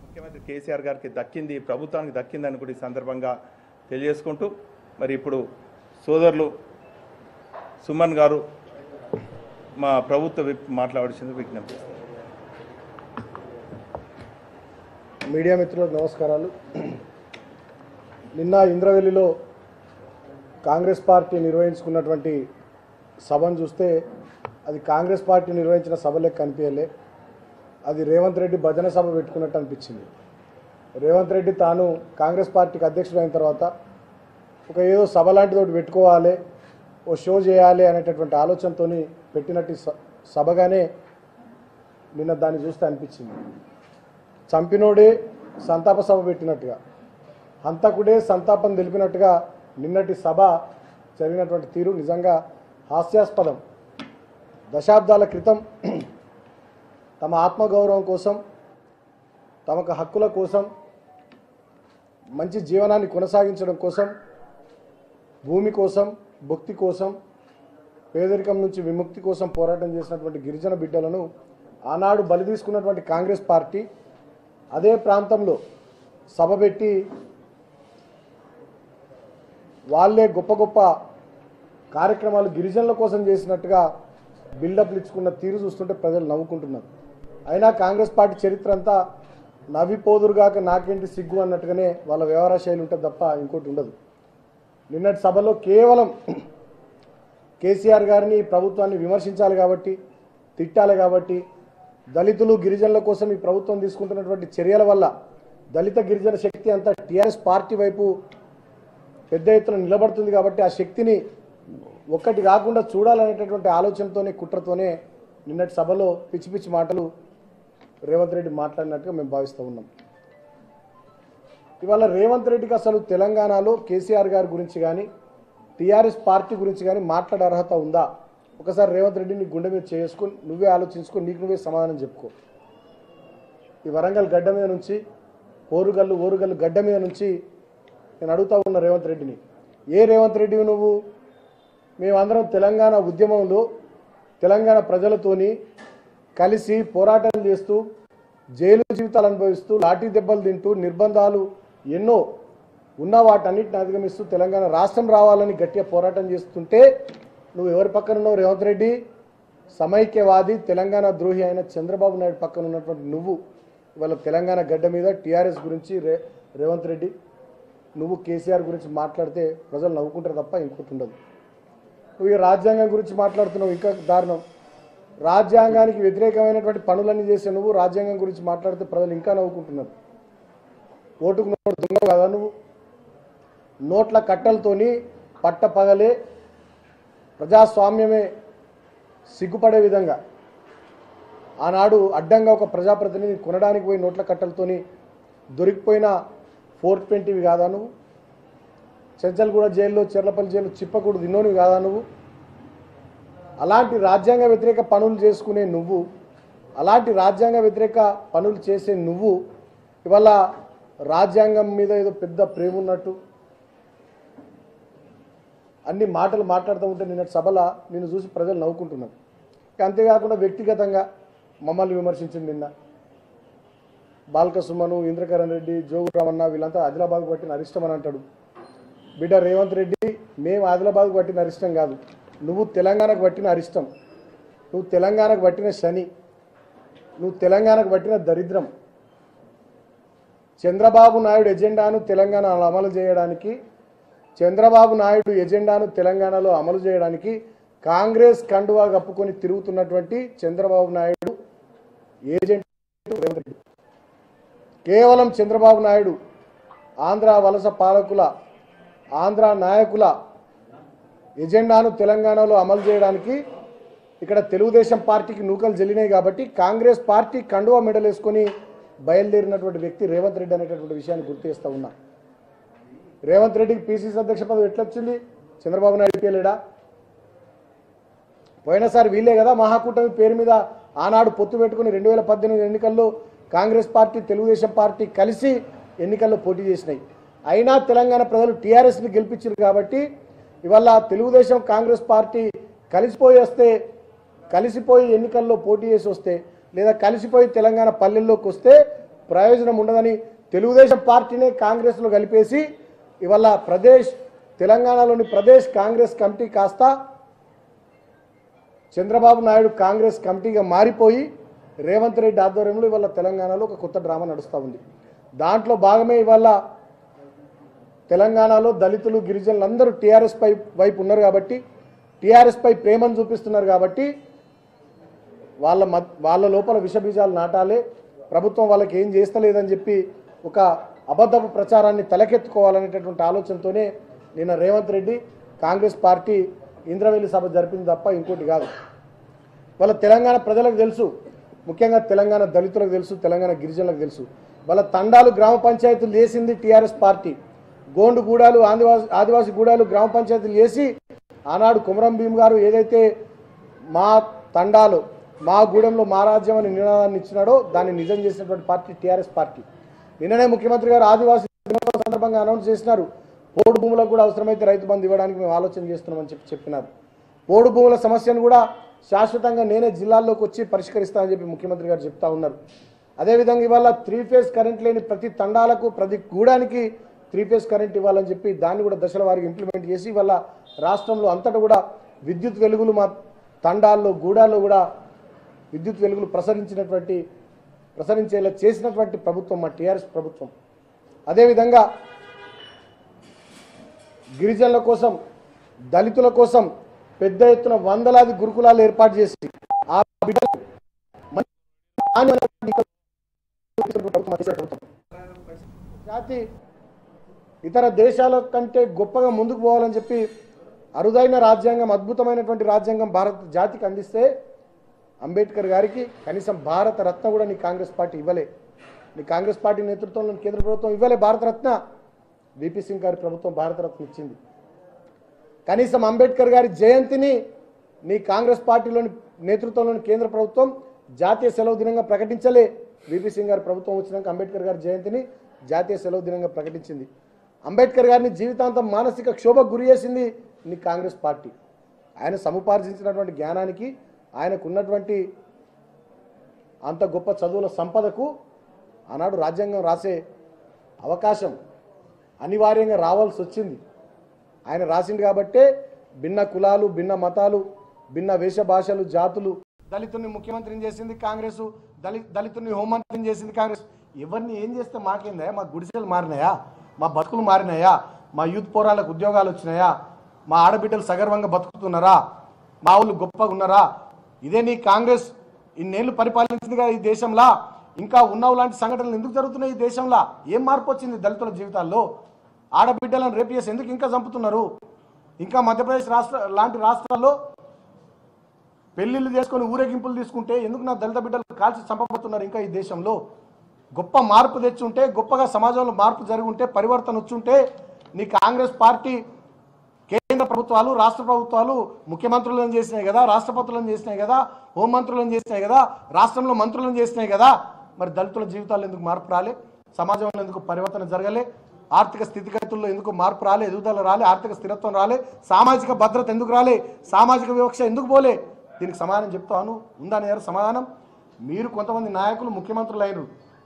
ముఖ్యమంత్రి కేసీఆర్ గారికి దక్కింది ప్రభుత్వానికి దక్కిందని కూడా ఈ సందర్భంగా తెలియజేసుకుంటూ మరి ఇప్పుడు సోదరులు సుమన్ గారు మా ప్రభుత్వ విప్ మాట్లాడాల్సింది విజ్ఞప్తి చేస్తున్నారు. మీడియా మిత్రులకు నమస్కారాలు నిన్న ఇంద్రవెల్లిలో కాంగ్రెస్ పార్టీ నిర్వహించుకున్నటువంటి సభను చూస్తే అది కాంగ్రెస్ పార్టీ నిర్వహించిన సభ లెక్క కనిపించలే అది రేవంత్ రెడ్డి భజన సభ పెట్టుకున్నట్టు అనిపించింది రేవంత్ రెడ్డి తాను కాంగ్రెస్ పార్టీకి అధ్యక్షుడు అయిన తర్వాత ఒక ఏదో సభ లాంటిది ఒకటి పెట్టుకోవాలి ఓ షో చేయాలి అనేటటువంటి ఆలోచనతో పెట్టినట్టు స- సభగానే నిన్న దాన్ని చూస్తే అనిపించింది చంపినోడే సంతాప సభ పెట్టినట్టుగా హంతకుడే సంతాపం తెలిపినట్టుగా నిన్నటి సభ జరిగినటువంటి తీరు నిజంగా హాస్యాస్పదం దశాబ్దాల క్రితం తమ ఆత్మగౌరవం కోసం తమకు హక్కుల కోసం మంచి జీవనాన్ని కొనసాగించడం కోసం భూమి కోసం భక్తి కోసం పేదరికం నుంచి విముక్తి కోసం పోరాటం చేసినటువంటి గిరిజన బిడ్డలను ఆనాడు బలి తీసుకున్నటువంటి కాంగ్రెస్ పార్టీ అదే ప్రాంతంలో సభ పెట్టి వాళ్ళే గొప్ప గొప్ప కార్యక్రమాలు గిరిజనుల కోసం చేసినట్టుగా బిల్డప్లు ఇచ్చుకున్న తీరు చూస్తుంటే ప్రజలు నవ్వుకుంటున్నారు అయినా కాంగ్రెస్ పార్టీ చరిత్ర అంతా నవ్విపోదురుగాక నాకేంటి సిగ్గు అన్నట్టుగానే వాళ్ళ వ్యవహార శైలి ఉంటుంది తప్ప ఇంకోటి ఉండదు నిన్నటి సభలో కేవలం కేసీఆర్ గారిని ఈ ప్రభుత్వాన్ని విమర్శించాలి కాబట్టి తిట్టాలి కాబట్టి దళితులు గిరిజనుల కోసం ఈ ప్రభుత్వం తీసుకుంటున్నటువంటి చర్యల వల్ల దళిత గిరిజన శక్తి అంతా టీఆర్ఎస్ పార్టీ వైపు పెద్ద ఎత్తున నిలబడుతుంది కాబట్టి ఆ శక్తిని ఒక్కటి కాకుండా చూడాలనేటటువంటి ఆలోచనతోనే కుట్రతోనే నిన్నటి సభలో పిచ్చి పిచ్చి మాటలు రేవంత్ రెడ్డి మాట్లాడినట్టుగా మేము భావిస్తూ ఉన్నాం ఇవాళ రేవంత్ రెడ్డికి అసలు తెలంగాణలో కేసీఆర్ గారి గురించి కానీ టీఆర్ఎస్ పార్టీ గురించి కానీ మాట్లాడే అర్హత ఉందా ఒకసారి రేవంత్ రెడ్డి నీ గుండె మీద చేసుకొని నువ్వే ఆలోచించుకొని నీకు నువ్వే సమాధానం చెప్పుకో ఈ వరంగల్ గడ్డ మీద నుంచి ఓరుగల్లు ఓరుగల్లు గడ్డ మీద నుంచి నేను అడుగుతా ఉన్న రేవంత్ రెడ్డిని ఏ రేవంత్ రెడ్డివి నువ్వు మేమందరం తెలంగాణ ఉద్యమంలో తెలంగాణ ప్రజలతోని కలిసి పోరాటాలు చేస్తూ జైలు జీవితాలు అనుభవిస్తూ లాఠీ దెబ్బలు తింటూ నిర్బంధాలు ఎన్నో ఉన్న వాటన్నిటిని అధిగమిస్తూ తెలంగాణ రాష్ట్రం రావాలని గట్టిగా పోరాటం చేస్తుంటే నువ్వు ఎవరి పక్కన ఉన్నావు రేవంత్ రెడ్డి సమైక్యవాది తెలంగాణ ద్రోహి అయిన చంద్రబాబు నాయుడు పక్కన ఉన్నటువంటి నువ్వు ఇవాళ తెలంగాణ గడ్డ మీద టీఆర్ఎస్ గురించి రే రేవంత్ రెడ్డి నువ్వు కేసీఆర్ గురించి మాట్లాడితే ప్రజలు నవ్వుకుంటారు తప్ప ఇంకోటి ఉండదు నువ్వు ఈ రాజ్యాంగం గురించి మాట్లాడుతున్నావు ఇంకా దారుణం రాజ్యాంగానికి వ్యతిరేకమైనటువంటి పనులన్నీ చేసే నువ్వు రాజ్యాంగం గురించి మాట్లాడితే ప్రజలు ఇంకా నవ్వుకుంటున్నారు ఓటుకు నోటు దొంగ కదా నువ్వు నోట్ల కట్టలతోని పట్ట పగలే ప్రజాస్వామ్యమే సిగ్గుపడే విధంగా ఆనాడు అడ్డంగా ఒక ప్రజాప్రతినిధి కొనడానికి పోయి నోట్ల కట్టలతోని దొరికిపోయిన ఫోర్ ట్వంటీవి కాదా నువ్వు చెంచల్గూడ జైల్లో చెర్లపల్లి జైల్లో చిప్పకూడు తిన్నోనివి కాదా నువ్వు అలాంటి రాజ్యాంగ వ్యతిరేక పనులు చేసుకునే నువ్వు అలాంటి రాజ్యాంగ వ్యతిరేక పనులు చేసే నువ్వు ఇవాళ రాజ్యాంగం మీద ఏదో పెద్ద ప్రేమ ఉన్నట్టు అన్ని మాటలు మాట్లాడుతూ ఉంటే నిన్న సభలో నిన్ను చూసి ప్రజలు నవ్వుకుంటున్నారు ఇక అంతేకాకుండా వ్యక్తిగతంగా మమ్మల్ని విమర్శించింది నిన్న బాల్క సుమను ఇంద్రకరణ్ రెడ్డి జోగు రామన్న వీళ్ళంతా ఆదిలాబాద్ పట్టిన అరిష్టం అని అంటాడు బిడ్డ రేవంత్ రెడ్డి మేము ఆదిలాబాద్కు పట్టిన అరిష్టం కాదు నువ్వు తెలంగాణకు పట్టిన అరిష్టం నువ్వు తెలంగాణకు పట్టిన శని నువ్వు తెలంగాణకు పట్టిన దరిద్రం చంద్రబాబు నాయుడు ఎజెండాను తెలంగాణలో అమలు చేయడానికి చంద్రబాబు నాయుడు ఎజెండాను తెలంగాణలో అమలు చేయడానికి కాంగ్రెస్ కండువా కప్పుకొని తిరుగుతున్నటువంటి చంద్రబాబు నాయుడు ఏజెంట్ రేవంత్ రెడ్డి కేవలం చంద్రబాబు నాయుడు ఆంధ్ర వలస పాలకుల ఆంధ్ర నాయకుల ఎజెండాను తెలంగాణలో అమలు చేయడానికి ఇక్కడ తెలుగుదేశం పార్టీకి నూకలు జల్లినాయి కాబట్టి కాంగ్రెస్ పార్టీ కండువా మెడల్ వేసుకొని బయలుదేరినటువంటి వ్యక్తి రేవంత్ రెడ్డి అనేటటువంటి విషయాన్ని గుర్తు చేస్తూ ఉన్నా రేవంత్ రెడ్డికి పీసీసీ అధ్యక్ష పదవి ఎట్లా వచ్చింది చంద్రబాబు నాయుడు పేలేడా పోయినసారి వీళ్ళే కదా మహాకూటమి పేరు మీద ఆనాడు పొత్తు పెట్టుకుని రెండు వేల పద్దెనిమిది ఎన్నికల్లో కాంగ్రెస్ పార్టీ తెలుగుదేశం పార్టీ కలిసి ఎన్నికల్లో పోటీ చేసినాయి అయినా తెలంగాణ ప్రజలు టీఆర్ఎస్ని గెలిపించారు కాబట్టి ఇవాళ తెలుగుదేశం కాంగ్రెస్ పార్టీ కలిసిపోయి వస్తే కలిసిపోయి ఎన్నికల్లో పోటీ చేసి వస్తే లేదా కలిసిపోయి తెలంగాణ పల్లెల్లోకి వస్తే ప్రయోజనం ఉండదని తెలుగుదేశం పార్టీనే కాంగ్రెస్లో కలిపేసి ఇవాళ ప్రదేశ్ తెలంగాణలోని ప్రదేశ్ కాంగ్రెస్ కమిటీ కాస్త చంద్రబాబు నాయుడు కాంగ్రెస్ కమిటీగా మారిపోయి రేవంత్ రెడ్డి ఆధ్వర్యంలో ఇవాళ తెలంగాణలో ఒక కొత్త డ్రామా నడుస్తూ ఉంది దాంట్లో భాగమే ఇవాళ తెలంగాణలో దళితులు గిరిజనులు అందరూ టీఆర్ఎస్ పై వైపు ఉన్నారు కాబట్టి టీఆర్ఎస్ పై ప్రేమను చూపిస్తున్నారు కాబట్టి వాళ్ళ మత్ వాళ్ళ లోపల విషబీజాలు నాటాలే ప్రభుత్వం వాళ్ళకి ఏం చేస్తలేదని చెప్పి ఒక అబద్ధపు ప్రచారాన్ని తలకెత్తుకోవాలనేటటువంటి ఆలోచనతోనే నిన్న రేవంత్ రెడ్డి కాంగ్రెస్ పార్టీ ఇంద్రవెల్లి సభ జరిపింది తప్ప ఇంకోటి కాదు వాళ్ళ తెలంగాణ ప్రజలకు తెలుసు ముఖ్యంగా తెలంగాణ దళితులకు తెలుసు తెలంగాణ గిరిజనులకు తెలుసు వాళ్ళ తండాలు గ్రామ పంచాయతీలు చేసింది టీఆర్ఎస్ పార్టీ గోండు గూడాలు ఆదివాసి ఆదివాసి గూడాలు గ్రామ పంచాయతీలు చేసి ఆనాడు కుమరం భీమ్ గారు ఏదైతే మా తండాలు మా గూడెంలో మా రాజ్యం అని నినాదాన్ని ఇచ్చినాడో దాన్ని నిజం చేసినటువంటి పార్టీ టీఆర్ఎస్ పార్టీ నిన్ననే ముఖ్యమంత్రి గారు ఆదివాసి దినోత్సవం సందర్భంగా అనౌన్స్ చేసినారు పోడు భూములకు కూడా అవసరమైతే రైతు బంధు ఇవ్వడానికి మేము ఆలోచన చేస్తున్నామని చెప్పి చెప్పినారు పోడు భూముల సమస్యను కూడా శాశ్వతంగా నేనే జిల్లాల్లోకి వచ్చి పరిష్కరిస్తానని చెప్పి ముఖ్యమంత్రి గారు చెప్తా ఉన్నారు అదేవిధంగా ఇవాళ త్రీ ఫేజ్ కరెంట్ లేని ప్రతి తండాలకు ప్రతి గూడానికి త్రీ ఫేజ్ కరెంట్ ఇవ్వాలని చెప్పి దాన్ని కూడా దశల వారికి ఇంప్లిమెంట్ చేసి ఇవాళ రాష్ట్రంలో అంతటా కూడా విద్యుత్ వెలుగులు మా తండాల్లో గూడాల్లో కూడా విద్యుత్ వెలుగులు ప్రసరించినటువంటి ప్రసరించేలా చేసినటువంటి ప్రభుత్వం మా టీఆర్ఎస్ ప్రభుత్వం అదేవిధంగా గిరిజనుల కోసం దళితుల కోసం పెద్ద ఎత్తున వందలాది గురుకులాలు ఏర్పాటు చేసి ఆ బిడ్డలు మంచి నాణ్యమైనటువంటి ప్రభుత్వం చేసే ప్రభుత్వం. జాతి ఇతర దేశాల కంటే గొప్పగా ముందుకు పోవాలని చెప్పి అరుదైన రాజ్యాంగం అద్భుతమైనటువంటి రాజ్యాంగం భారత జాతికి అందిస్తే అంబేద్కర్ గారికి కనీసం భారత రత్న కూడా నీ కాంగ్రెస్ పార్టీ ఇవ్వలే నీ కాంగ్రెస్ పార్టీ నేతృత్వంలో కేంద్ర ప్రభుత్వం ఇవ్వలే భారతరత్న విపి సింగ్ గారి ప్రభుత్వం భారతరత్న ఇచ్చింది కనీసం అంబేద్కర్ గారి జయంతిని నీ కాంగ్రెస్ పార్టీలోని నేతృత్వంలోని కేంద్ర ప్రభుత్వం జాతీయ సెలవు దినంగా ప్రకటించలే విపి సింగ్ గారి ప్రభుత్వం వచ్చినాక అంబేద్కర్ గారి జయంతిని జాతీయ సెలవు దినంగా ప్రకటించింది అంబేద్కర్ గారిని జీవితాంతం మానసిక క్షోభకు గురి చేసింది నీ కాంగ్రెస్ పార్టీ ఆయన సముపార్జించినటువంటి జ్ఞానానికి ఆయనకు ఉన్నటువంటి అంత గొప్ప చదువుల సంపదకు ఆనాడు రాజ్యాంగం రాసే అవకాశం అనివార్యంగా రావాల్సి వచ్చింది ఆయన రాసింది కాబట్టే భిన్న కులాలు భిన్న మతాలు భిన్న వేష భాషలు జాతులు దళితుల్ని ముఖ్యమంత్రిని చేసింది కాంగ్రెస్ దళి దళితుల్ని హోంమంత్రిని చేసింది కాంగ్రెస్ ఎవరిని ఏం చేస్తే మాకేందా మా గుడిసెలు మారినాయా మా బతుకులు మారినాయా మా యూత్ పోరాళ్ళకు ఉద్యోగాలు వచ్చినాయా మా ఆడబిడ్డలు సగర్వంగా బతుకుతున్నారా మా వాళ్ళు గొప్పగా ఉన్నారా ఇదే నీ కాంగ్రెస్ ఇన్నేళ్లు పరిపాలించింది కదా ఈ దేశంలో ఇంకా ఉన్నావు లాంటి సంఘటనలు ఎందుకు జరుగుతున్నాయి ఈ దేశంలో ఏం మార్పు వచ్చింది దళితుల జీవితాల్లో ఆడబిడ్డలను రేపు చేసి ఎందుకు ఇంకా చంపుతున్నారు ఇంకా మధ్యప్రదేశ్ రాష్ట్ర లాంటి రాష్ట్రాల్లో పెళ్లిళ్ళు చేసుకొని ఊరేగింపులు తీసుకుంటే ఎందుకు నా దళిత బిడ్డలు కాల్చి చంపబడుతున్నారు ఇంకా ఈ దేశంలో గొప్ప మార్పు తెచ్చుంటే గొప్పగా సమాజంలో మార్పు జరుగుంటే పరివర్తన వచ్చుంటే నీ కాంగ్రెస్ పార్టీ కేంద్ర ప్రభుత్వాలు రాష్ట్ర ప్రభుత్వాలు ముఖ్యమంత్రులను చేసినాయి కదా రాష్ట్రపతులను చేసినాయి కదా హోంమంత్రులను చేసినాయి కదా రాష్ట్రంలో మంత్రులను చేసినాయి కదా మరి దళితుల జీవితాల్లో ఎందుకు మార్పు రాలే సమాజంలో ఎందుకు పరివర్తన జరగలే ఆర్థిక స్థితిగతుల్లో ఎందుకు మార్పు రాలే ఎదుగుదల రాలే ఆర్థిక స్థిరత్వం రాలే సామాజిక భద్రత ఎందుకు రాలే సామాజిక వివక్ష ఎందుకు పోలే దీనికి సమాధానం చెప్తాను ఉందా నేర సమాధానం మీరు కొంతమంది నాయకులు ముఖ్యమంత్రులు అయినరు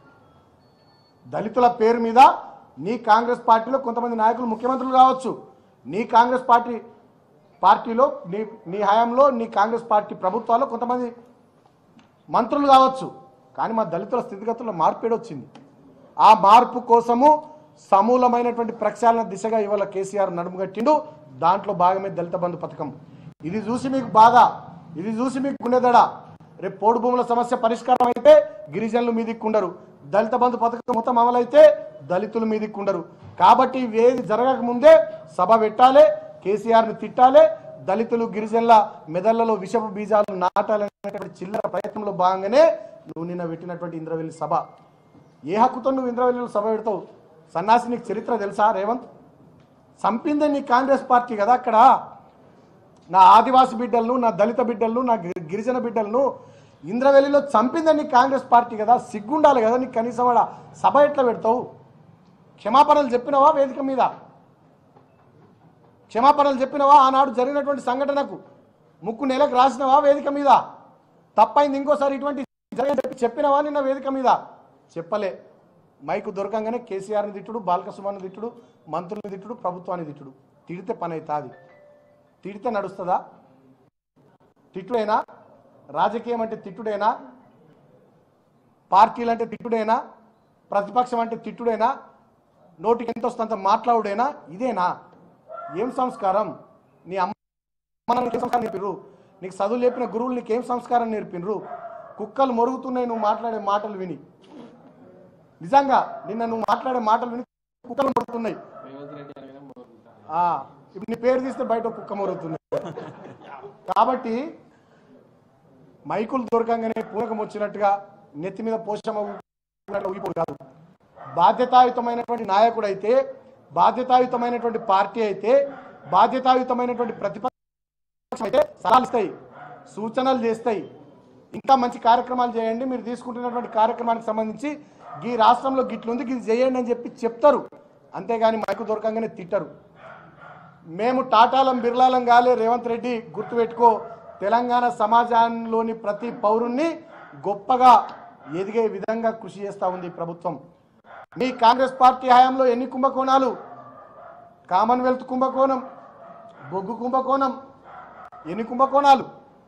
దళితుల పేరు మీద నీ కాంగ్రెస్ పార్టీలో కొంతమంది నాయకులు ముఖ్యమంత్రులు కావచ్చు నీ కాంగ్రెస్ పార్టీ పార్టీలో నీ నీ హయాంలో నీ కాంగ్రెస్ పార్టీ ప్రభుత్వాల్లో కొంతమంది మంత్రులు కావచ్చు కానీ మా దళితుల స్థితిగతుల్లో మార్పేడు వచ్చింది ఆ మార్పు కోసము సమూలమైనటువంటి ప్రక్షాళన దిశగా ఇవాళ కేసీఆర్ నడుముగట్టిండు దాంట్లో భాగమే దళిత బంధు పథకం ఇది చూసి మీకు బాధ ఇది చూసి మీకు గుండెదడ రేపు పోడు భూముల సమస్య పరిష్కారం అయితే గిరిజనులు మీ దిక్కుండరు దళిత బంధు పథకం మొత్తం అమలైతే దళితులు మీ దిక్కుండరు కాబట్టి ఇవేది జరగక ముందే సభ పెట్టాలి కేసీఆర్ని తిట్టాలి దళితులు గిరిజనుల మెదళ్లలో విషపు బీజాలు నాటాలనేటువంటి చిల్లర ప్రయత్నంలో భాగంగానే నువ్వు నిన్న పెట్టినటువంటి ఇంద్రవెల్లి సభ ఏ హక్కుతో నువ్వు ఇంద్రవెల్లిలో సభ పెడతావు సన్నాసి నీకు చరిత్ర తెలుసా రేవంత్ చంపిందే నీ కాంగ్రెస్ పార్టీ కదా అక్కడ నా ఆదివాసి బిడ్డలను నా దళిత బిడ్డలను నా గిరి- గిరిజన బిడ్డలను ఇంద్రవెల్లిలో చంపిందే నీ కాంగ్రెస్ పార్టీ కదా సిగ్గుండాలి కదా నీకు కనీసం వాడ సభ ఎట్లా పెడతావు క్షమాపణలు చెప్పినవా వేదిక మీద క్షమాపణలు చెప్పినవా ఆనాడు జరిగినటువంటి సంఘటనకు ముక్కు నెలకు రాసినవా వేదిక మీద తప్పైంది ఇంకోసారి ఇటువంటి జరిగే చెప్పి చెప్పినవా నిన్న వేదిక మీద చెప్పలే మైకు దొరకంగానే కేసీఆర్ని తిట్టుడు బాలక సుమన్ తిట్టుడు మంత్రుల్ని తిట్టుడు ప్రభుత్వాన్ని తిట్టుడు తిడితే పని అవుతుంది తిడితే నడుస్తుందా తిట్టుడేనా రాజకీయం అంటే తిట్టుడేనా పార్టీలు అంటే తిట్టుడేనా ప్రతిపక్షం అంటే తిట్టుడేనా నోటికి ఎంత వస్తుందంత మాట్లాడుడేనా ఇదేనా ఏం సంస్కారం నీ అమ్మ నాన్న నీకు ఏం సంస్కారం నేర్పిర్రు నీకు చదువు లేపిన గురువులు నీకు ఏం సంస్కారం నేర్పినరు కుక్కలు మొరుగుతున్నాయి నువ్వు మాట్లాడే మాటలు విని నిజంగా నిన్న నువ్వు మాట్లాడే మాటలు విని కుక్కలు మొరుగుతున్నాయి ఆ, ఇప్పుడు నీ పేరు తీస్తే బయట ఒక కుక్క మొరుగుతుంది కాబట్టి మైకులు దొరకంగానే పూనకం వచ్చినట్టుగా నెత్తి మీద పోషమ ఊపినట్లు ఊగిపోడు కాదు బాధ్యతాయుతమైనటువంటి నాయకుడు అయితే బాధ్యతాయుతమైనటువంటి పార్టీ అయితే బాధ్యతాయుతమైనటువంటి ప్రతిపక్షం అయితే సలహాలు ఇస్తాయి సూచనలు చేస్తాయి ఇంకా మంచి కార్యక్రమాలు చేయండి మీరు తీసుకుంటున్నటువంటి కార్యక్రమానికి సంబంధించి ఈ రాష్ట్రంలో గిట్లుంది ఇది చేయండి అని చెప్పి చెప్తారు అంతేగాని మైకు దొరకంగానే తిట్టరు మేము టాటాలం బిర్లాలం కాలే రేవంత్ రెడ్డి గుర్తుపెట్టుకో తెలంగాణ సమాజంలోని ప్రతి పౌరుణ్ణి గొప్పగా ఎదిగే విధంగా కృషి చేస్తూ ఉంది ఈ ప్రభుత్వం మీ కాంగ్రెస్ పార్టీ హయాంలో ఎన్ని కుంభకోణాలు కామన్వెల్త్ కుంభకోణం బొగ్గు కుంభకోణం ఎన్ని కుంభకోణాలు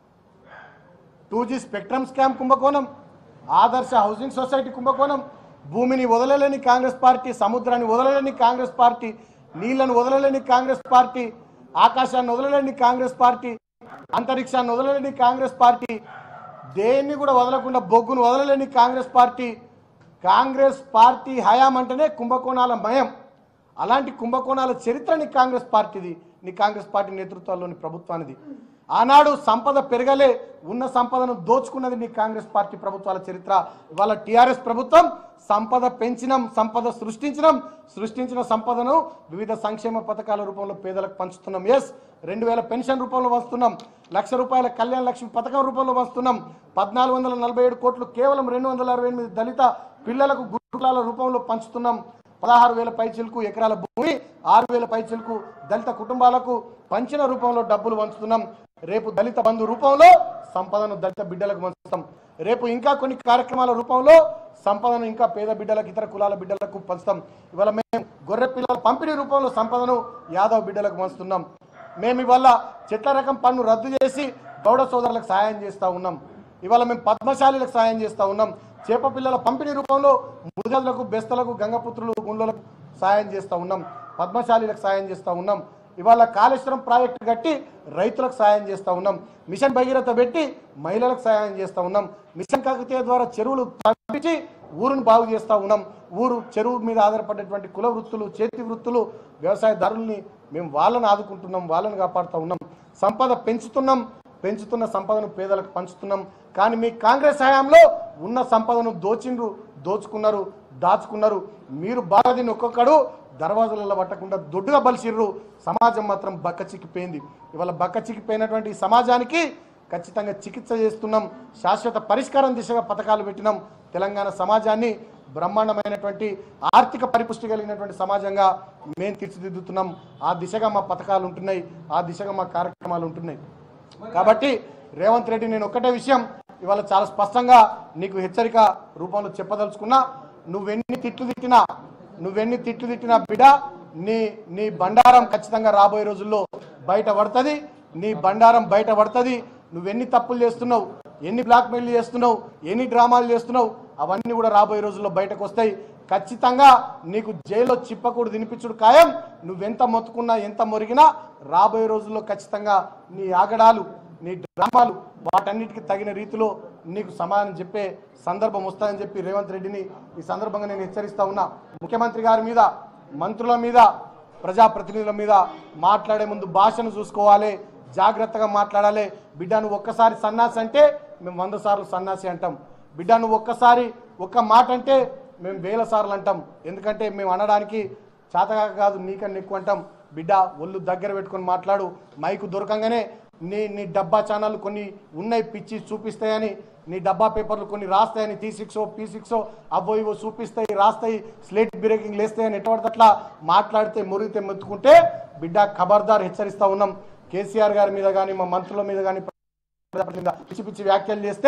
టూ జీ స్పెక్ట్రమ్ స్కామ్ కుంభకోణం ఆదర్శ హౌసింగ్ సొసైటీ కుంభకోణం భూమిని వదలలేని కాంగ్రెస్ పార్టీ సముద్రాన్ని వదలలేని కాంగ్రెస్ పార్టీ నీళ్లను వదలలేని కాంగ్రెస్ పార్టీ ఆకాశాన్ని వదలలేని కాంగ్రెస్ పార్టీ అంతరిక్షాన్ని వదలలేని కాంగ్రెస్ పార్టీ దేన్ని కూడా వదలకుండా బొగ్గును వదలలేని కాంగ్రెస్ పార్టీ కాంగ్రెస్ పార్టీ హయాం అంటేనే కుంభకోణాల మయం అలాంటి కుంభకోణాల చరిత్ర నీ కాంగ్రెస్ పార్టీది నీ కాంగ్రెస్ పార్టీ నేతృత్వంలోని ప్రభుత్వానిది ఆనాడు సంపద పెరగలే ఉన్న సంపదను దోచుకున్నది నీ కాంగ్రెస్ పార్టీ ప్రభుత్వాల చరిత్ర ఇవాళ టీఆర్ఎస్ ప్రభుత్వం సంపద పెంచినం సంపద సృష్టించినం సృష్టించిన సంపదను వివిధ సంక్షేమ పథకాల రూపంలో పేదలకు పంచుతున్నాం ఎస్ రెండు వేల పెన్షన్ రూపంలో వస్తున్నాం లక్ష రూపాయల కళ్యాణ లక్ష్మి పథకం రూపంలో వస్తున్నాం పద్నాలుగు వందల నలభై ఏడు కోట్లు కేవలం రెండు వందల అరవై ఎనిమిది దళిత పిల్లలకు గురుకులాల రూపంలో పంచుతున్నాం పదహారు వేల పైచిలకు ఎకరాల భూమి ఆరు వేల పైచిలకు దళిత కుటుంబాలకు పంచిన రూపంలో డబ్బులు పంచుతున్నాం రేపు దళిత బంధు రూపంలో సంపదను దళిత బిడ్డలకు పంచుతాం రేపు ఇంకా కొన్ని కార్యక్రమాల రూపంలో సంపదను ఇంకా పేద బిడ్డలకు ఇతర కులాల బిడ్డలకు పంచుతాం ఇవాళ మేము గొర్రె పిల్లల పంపిణీ రూపంలో సంపదను యాదవ్ బిడ్డలకు పంచుతున్నాం మేము ఇవాళ చెట్ల రకం పన్ను రద్దు చేసి గౌడ సోదరులకు సాయం చేస్తూ ఉన్నాం ఇవాళ మేము పద్మశాలీలకు సాయం చేస్తూ ఉన్నాం చేప పిల్లల పంపిణీ రూపంలో ముదలకు బెస్తలకు గంగపుత్రులు గుండ్లకు సాయం చేస్తూ ఉన్నాం పద్మశాలీలకు సాయం చేస్తూ ఉన్నాం ఇవాళ కాళేశ్వరం ప్రాజెక్టు కట్టి రైతులకు సాయం చేస్తూ ఉన్నాం మిషన్ భగీరథ పెట్టి మహిళలకు సాయం చేస్తూ ఉన్నాం మిషన్ కాకతీయ ద్వారా చెరువులు తప్పించి ఊరును బాగు చేస్తూ ఉన్నాం ఊరు చెరువు మీద ఆధారపడేటువంటి కుల వృత్తులు చేతి వృత్తులు వ్యవసాయదారుల్ని మేము వాళ్ళని ఆదుకుంటున్నాం వాళ్ళని కాపాడుతూ ఉన్నాం సంపద పెంచుతున్నాం పెంచుతున్న సంపదను పేదలకు పంచుతున్నాం కానీ మీ కాంగ్రెస్ హయాంలో ఉన్న సంపదను దోచిండ్రు దోచుకున్నారు దాచుకున్నారు మీరు బాగా దీన్ని ఒక్కొక్కడు దర్వాజలలో పట్టకుండా దొడ్డుగా బలిసిర్రు సమాజం మాత్రం బక్క చిక్కిపోయింది ఇవాళ బక్క చిక్కిపోయినటువంటి ఈ సమాజానికి ఖచ్చితంగా చికిత్స చేస్తున్నాం శాశ్వత పరిష్కారం దిశగా పథకాలు పెట్టినాం తెలంగాణ సమాజాన్ని బ్రహ్మాండమైనటువంటి ఆర్థిక పరిపుష్టి కలిగినటువంటి సమాజంగా మేము తీర్చిదిద్దుతున్నాం ఆ దిశగా మా పథకాలు ఉంటున్నాయి ఆ దిశగా మా కార్యక్రమాలు ఉంటున్నాయి కాబట్టి రేవంత్ రెడ్డి నేను ఒక్కటే విషయం ఇవాళ చాలా స్పష్టంగా నీకు హెచ్చరిక రూపంలో చెప్పదలుచుకున్నా నువ్వెన్ని తిట్లు తిట్టినా నువ్వెన్ని తిట్లు తిట్టినా బిడ్డ నీ నీ బండారం ఖచ్చితంగా రాబోయే రోజుల్లో బయట పడుతుంది నీ బండారం బయట పడుతుంది నువ్వెన్ని తప్పులు చేస్తున్నావు ఎన్ని బ్లాక్ మెయిల్ చేస్తున్నావు ఎన్ని డ్రామాలు చేస్తున్నావు అవన్నీ కూడా రాబోయే రోజుల్లో బయటకు వస్తాయి ఖచ్చితంగా నీకు జైల్లో చిప్పకూడు తినిపించుడు ఖాయం నువ్వెంత మొత్తుకున్నా ఎంత మొరిగినా రాబోయే రోజుల్లో ఖచ్చితంగా నీ ఆగడాలు నీ డ్రామాలు వాటన్నిటికీ తగిన రీతిలో నీకు సమాధానం చెప్పే సందర్భం వస్తుందని చెప్పి రేవంత్ రెడ్డిని ఈ సందర్భంగా నేను హెచ్చరిస్తా ఉన్నా ముఖ్యమంత్రి గారి మీద మంత్రుల మీద ప్రజాప్రతినిధుల మీద మాట్లాడే ముందు భాషను చూసుకోవాలి జాగ్రత్తగా మాట్లాడాలి బిడ్డ నువ్వు ఒక్కసారి సన్నాసి అంటే మేము వంద సార్లు సన్నాసి అంటాం బిడ్డ నువ్వు ఒక్కసారి ఒక్క మాట అంటే మేము వేల సార్లు అంటాం ఎందుకంటే మేము అనడానికి చేతగా కాదు నీకన్నా ఎక్కువ అంటాం బిడ్డ ఒళ్ళు దగ్గర పెట్టుకొని మాట్లాడు మైకు దొరకంగానే నీ నీ డబ్బా ఛానల్ కొన్ని ఉన్నాయి పిచ్చి చూపిస్తాయని నీ డబ్బా పేపర్లు కొన్ని రాస్తాయని టీ సిక్స్ పీ సిక్స్ అవో ఇవో చూపిస్తాయి రాస్తాయి స్లేట్ బ్రేకింగ్ లేస్తాయని ఎటువంటి అట్లా మాట్లాడితే మురిగితే మెత్తుకుంటే బిడ్డ ఖబర్దార్ హెచ్చరిస్తా ఉన్నాం కేసీఆర్ గారి మీద కానీ మా మంత్రుల మీద కానీ ప్రజాప్రతినిధుల మీద పిచ్చి పిచ్చి వ్యాఖ్యలు చేస్తే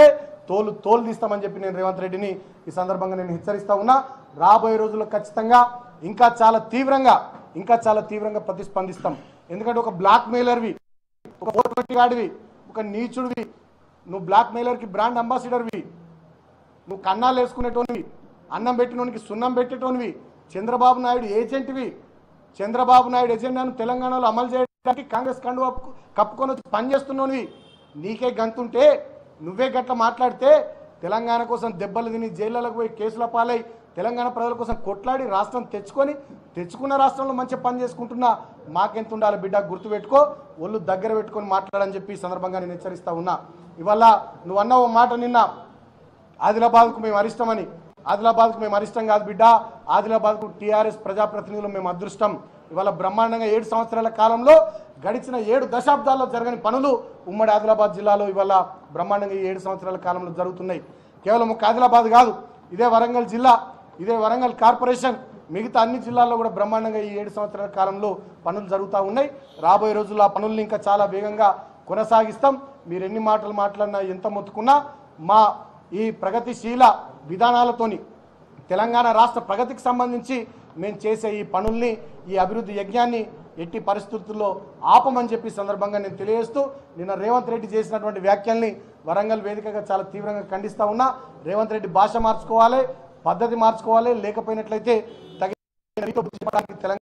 తోలు తోలు తీస్తామని చెప్పి నేను రేవంత్ రెడ్డిని ఈ సందర్భంగా నేను హెచ్చరిస్తా ఉన్నా రాబోయే రోజుల్లో ఖచ్చితంగా ఇంకా చాలా తీవ్రంగా ఇంకా చాలా తీవ్రంగా ప్రతిస్పందిస్తాం ఎందుకంటే ఒక బ్లాక్ మెయిలర్వి ఒక ఫోర్ ట్వంటీ గాడివి ఒక నీచుడివి నువ్వు బ్లాక్ మెయిలర్కి బ్రాండ్ అంబాసిడర్వి నువ్వు కన్నాలు వేసుకునేటోనివి అన్నం పెట్టినోనికి సున్నం పెట్టేటోనివి చంద్రబాబు నాయుడు ఏజెంట్వి చంద్రబాబు నాయుడు ఎజెండాను తెలంగాణలో అమలు చేయడానికి కాంగ్రెస్ కండు కప్పుకొని వచ్చి పనిచేస్తున్నోనివి నీకే గంతుంటే నువ్వే గట్ల మాట్లాడితే తెలంగాణ కోసం దెబ్బలు తిని జైళ్ళకు పోయి కేసుల పాలై తెలంగాణ ప్రజల కోసం కొట్లాడి రాష్ట్రం తెచ్చుకొని తెచ్చుకున్న రాష్ట్రంలో మంచిగా పని చేసుకుంటున్నా మాకెంత ఉండాలి బిడ్డ గుర్తుపెట్టుకో ఒళ్ళు దగ్గర పెట్టుకొని మాట్లాడని చెప్పి ఈ సందర్భంగా నేను హెచ్చరిస్తా ఉన్నా ఇవాళ నువ్వు అన్న ఓ మాట నిన్న ఆదిలాబాద్కు మేము అరిష్టమని ఆదిలాబాద్కు మేము అరిష్టం కాదు బిడ్డ ఆదిలాబాద్కు టీఆర్ఎస్ ప్రజాప్రతినిధులు మేము అదృష్టం ఇవాళ బ్రహ్మాండంగా ఏడు సంవత్సరాల కాలంలో గడిచిన ఏడు దశాబ్దాల్లో జరగని పనులు ఉమ్మడి ఆదిలాబాద్ జిల్లాలో ఇవాళ బ్రహ్మాండంగా ఈ ఏడు సంవత్సరాల కాలంలో జరుగుతున్నాయి కేవలం ఒక ఆదిలాబాద్ కాదు ఇదే వరంగల్ జిల్లా ఇదే వరంగల్ కార్పొరేషన్ మిగతా అన్ని జిల్లాల్లో కూడా బ్రహ్మాండంగా ఈ ఏడు సంవత్సరాల కాలంలో పనులు జరుగుతూ ఉన్నాయి రాబోయే రోజుల్లో ఆ పనుల్ని ఇంకా చాలా వేగంగా కొనసాగిస్తాం మీరు ఎన్ని మాటలు మాట్లాడినా ఎంత మొత్తుకున్నా మా ఈ ప్రగతిశీల విధానాలతోని తెలంగాణ రాష్ట్ర ప్రగతికి సంబంధించి మేము చేసే ఈ పనుల్ని ఈ అభివృద్ధి యజ్ఞాన్ని ఎట్టి పరిస్థితుల్లో ఆపమని చెప్పి ఈ సందర్భంగా నేను తెలియజేస్తూ నిన్న రేవంత్ రెడ్డి చేసినటువంటి వ్యాఖ్యల్ని వరంగల్ వేదికగా చాలా తీవ్రంగా ఖండిస్తా ఉన్నా రేవంత్ రెడ్డి భాష మార్చుకోవాలి పద్ధతి మార్చుకోవాలి లేకపోయినట్లయితే తగిన రీతిలో బుద్ధి చెప్పడానికి తెలంగాణ